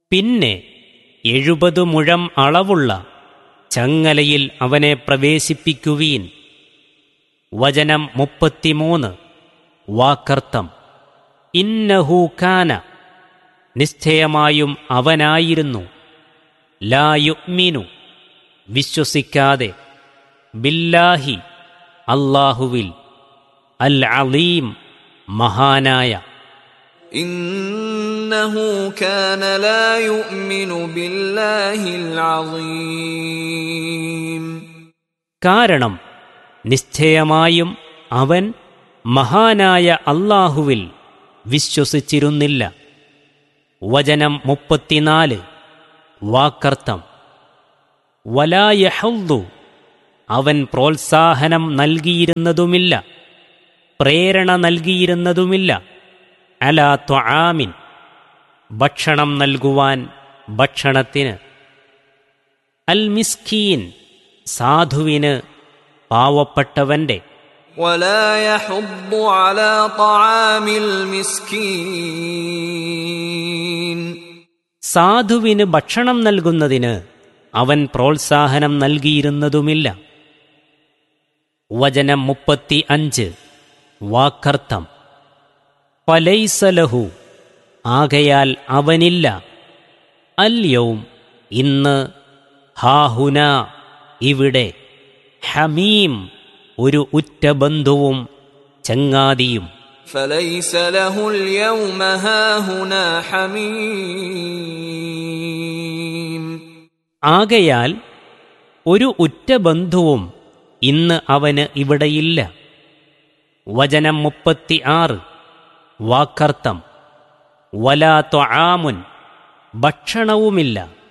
പിന്നെ എഴുപത് മുഴം അളവുള്ള ചങ്ങലയിൽ അവനെ പ്രവേശിപ്പിക്കുവീൻ വചനം മുപ്പത്തിമൂന്ന് വാക്കർത്ഥം ഇന്നഹൂക്കാന നിശ്ചയമായും അവനായിരുന്നു ലായുമിനു വിശ്വസിക്കാതെ ബില്ലാഹി അല്ലാഹുവിൽ അൽ അലീം മഹാനായ إنه كان لا يؤمن بالله العظيم കാരണം നിശ്ചയമായും അവൻ മഹാനായ അല്ലാഹുവിൽ വിശ്വസിച്ചിരുന്നില്ല വചനം മുപ്പത്തിനാല് വാക്കർത്ഥം വലായഹുദു അവൻ പ്രോത്സാഹനം നൽകിയിരുന്നതുമില്ല പ്രേരണ നൽകിയിരുന്നതുമില്ല അലാ ത്വആമിൻ ഭക്ഷണം നൽകുവാൻ ഭക്ഷണത്തിന് അൽ മിസ്കീൻ സാധുവിന് പാവപ്പെട്ടവന്റെ ولا يحض على طعام المسكين സാധുവിന് ഭക്ഷണം നൽകുന്നതിന് അവൻ പ്രോത്സാഹനം നൽകിയിരുന്നതുമില്ല വചനം മുപ്പത്തി അഞ്ച് വാക്കർത്ഥം പലൈസലഹു ആകയാൽ അവനില്ല അല്യവും ഇന്ന് ഹാഹുന ഇവിടെ ഹമീം ഒരു ഉറ്റ ബന്ധുവും ചങ്ങാതിയും فليس له اليوم هاهنا حميم ആകയാൽ ഒരു ഉറ്റ ബന്ധുവും ഇന്ന് അവന് ഇവിടെയില്ല വചനം മുപ്പത്തി ആറ് വാക്കർത്ഥം വലാ ത്വആമുൻ ഭക്ഷണവുമില്ല